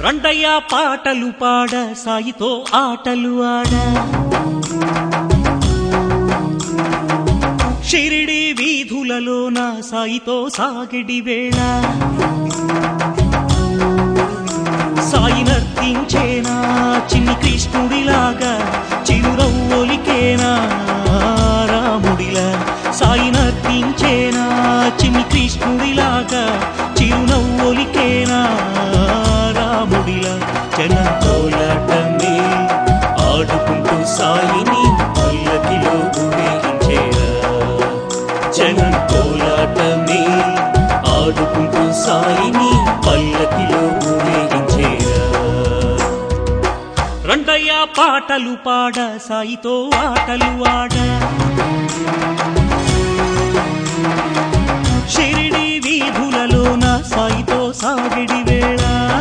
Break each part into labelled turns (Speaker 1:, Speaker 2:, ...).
Speaker 1: రండయ్య పాటలు పాడ సాయితో ఆటలు ఆడ షిరిడి వీధులలోన సాయితో సాగిడి వేళ సాయి నర్తించేనా చిన్ని కృష్ణుడిలాగా చిరురవ్వొలికేనా రాముడిలా సాయి నర్తించేనా చిన్ని కృష్ణుడిలాగా చిరునవ్వొలికేనా రాముడిలా జనం కోలాటమే ఆడుకుంటూ సాయిని పల్లకిలో ఊరేగించేరా జనం కోలాటమే ఆడుకుంటూ సాయిని పల్లకిలో ఊరేగించేరా రండయ్య పాటలు పాడ సాయితో ఆటలు ఆడ షిరిడి వీధులలోన సాయితో సాగిడి వేళ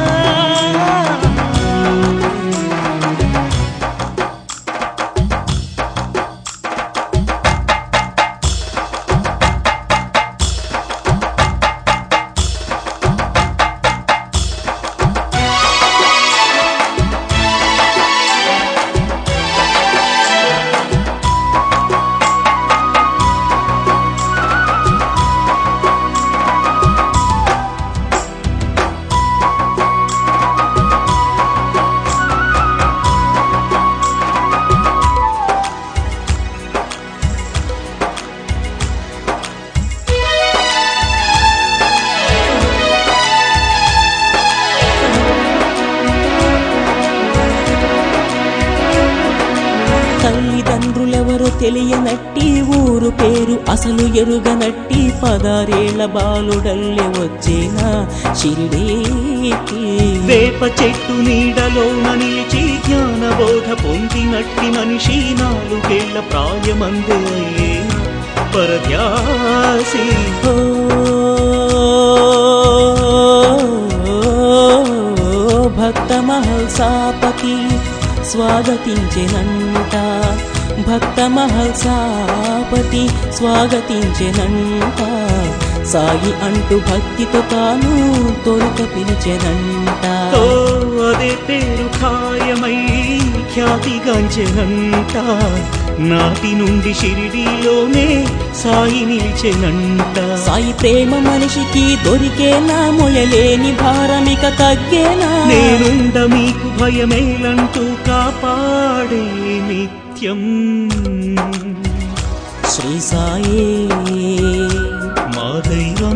Speaker 2: తల్లిదండ్రులెవరో తెలియనట్టి ఊరు పేరు అసలు ఎరుగనట్టి పదారేళ్ల బాలుడల్లే వచ్చేనా షిరిడీకి
Speaker 1: వేప చెట్టు నీడలోన నిలిచి జ్ఞానబోధ పొందినట్టి మనిషి నాలుగేళ్ల ప్రాయమందే అయ్యేనా పరధ్యాసి
Speaker 2: ఓ, భక్త మహల్సాపతి స్వాగతించెనంట భక్త మహల్సాపతి స్వాగతించెనంట సాయి అంటూ భక్తితో తాను తొలుత పిలిచెనంట
Speaker 1: ఓ అదే పేరు ఖాయమై ఖ్యాతిగాంచెనంట నాటి నుండి షిరిడీలోనే సాయి నిలిచెనంట
Speaker 2: సాయి ప్రేమ మనిషికి దొరికేనా మొయలేని భారమిక తగ్గేనా
Speaker 1: నేనుండ మీకు భయమేలంటూ కాపాడే నిత్యం
Speaker 2: శ్రీ సాయే
Speaker 1: మా దైవం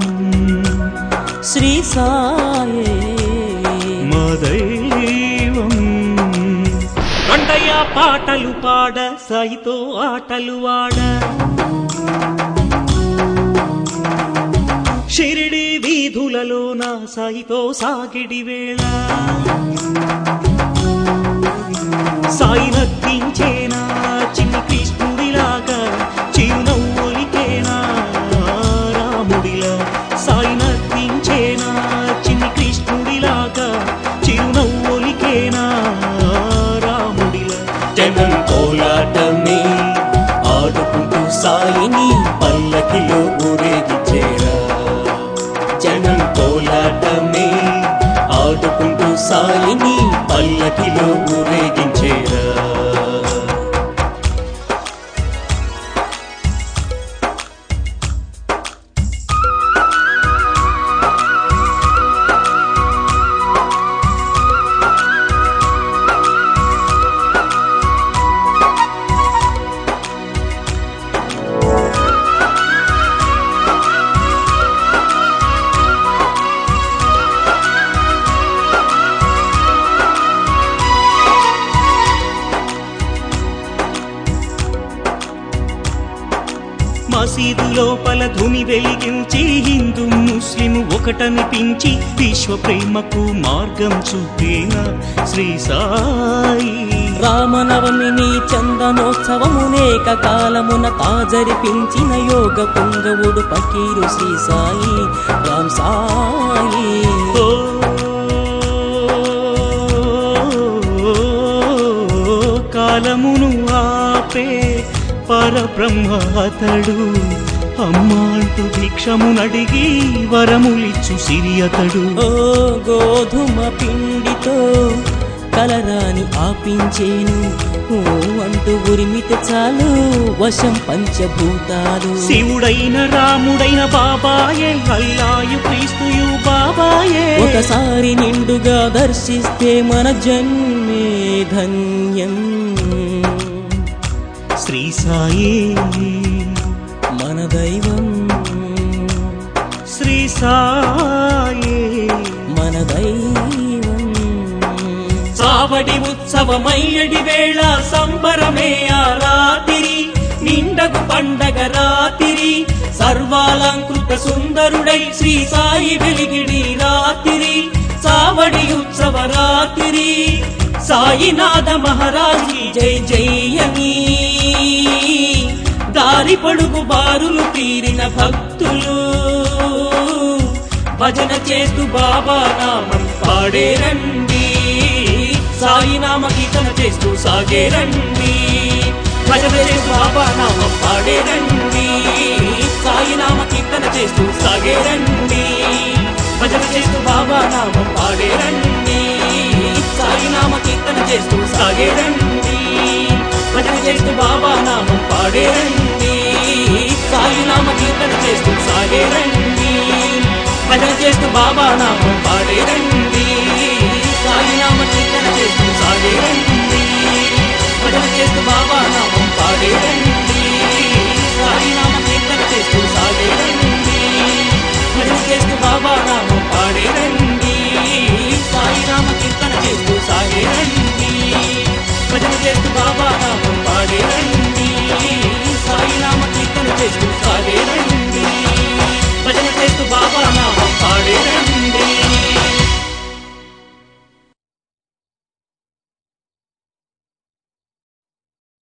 Speaker 2: శ్రీ సాయే
Speaker 1: మా దైవం రండయ్య పాటలు పాడ సాయితో ఆటలు ఆడ షిరిడి వీధులలో నా సాయితో సాగిడి వేళ సాయి నర్తించేనా చిన్ని కృష్ణుడిలాగా చిరునవ్వులికేనా రాముడిలా సాయి నర్తించేనా చిన్ని కృష్ణుడిలాగా చిరునవ్వులికేనా రాముడిలా జనం కోలాటమే ఆడుకుంటూ సాయిని పల్లకిలో ఊరేగించేరా జనం కోలాటమే ఆడుకుంటూ సాయిని పల్లకిలో ఊరేగించేరా మసీదు లోపల ధుని వెలిగించి హిందూ ముస్లిం ఒకటనిపించి విశ్వ ప్రేమకు మార్గం చూపేనా శ్రీ సాయి
Speaker 2: రామనవమిని చందనోత్సవమునేక కాలమున తాజరిపించిన యోగ పుంగవుడు పకీరు శ్రీ సాయి రామ్ సాయి
Speaker 1: ఓ కాలమును ఆపే పరబ్రహ్మ అతడు అమ్మాంటూ భిక్షమునడిగి వరములిచ్చు సిరియతడు
Speaker 2: ఓ గోధుమ పిండితో కలరాని ఆపించేను ఓ అంటూ ఉరిమితే చాలు వశం పంచభూతాలు
Speaker 1: శివుడైన రాముడైన బాబాయే అల్లాయు క్రీస్తుయు బాబాయే
Speaker 2: ఒకసారి నిండుగా దర్శిస్తే మన జన్మే ధన్యం
Speaker 1: శ్రీ సాయే
Speaker 2: మన దైవం
Speaker 1: శ్రీ సాయే
Speaker 2: మన దైవం
Speaker 1: సావడి ఉత్సవమయ్యడి వేళ సంబరమే ఆ రాతిరి నిండగు పండగ రాతిరి సర్వాలంకృత సుందరుడై శ్రీ సాయి వెలిగిడి రాతిరి సావడి ఉత్సవ రాతిరి సాయినాథ మహారాజీ జై జయని దారి పొడుగు బారులు తీరిన భక్తులు భజన చేస్తూ బాబా నామం పాడేరండి సాయి నామ కీర్తన చేస్తూ సాగేరండి భజన చేస్తూ బాబా నామం పాడేరండి సాయి నామ కీర్తన చేస్తూ సాగేరండి భజన చేస్తూ బాబా నామం పాడేరండి సాయి నామ కీర్తన చేస్తూ సాగేరండి భజన చేస్తూ బాబా నామం పాడేరండి సాయి నామ కీర్తన చేస్తూ సాగేరండి భజన చేస్తూ బాబా నామం పాడేరండి సాయి నామ కీర్తన చేస్తూ సాగేరండి భజన చేస్తూ బాబా నామం పాడేరండి సాయి నామ కీర్తన చేస్తూ సాగేరండి భజన చేస్తూ బాబా నామం పాడేరండి సాయి నామ కీర్తన చేస్తూ సాగేరండి భజన చేస్తూ బాబా నామం పాడేరండి సాయి నామ కీర్తన చేస్తూ సాగేరండి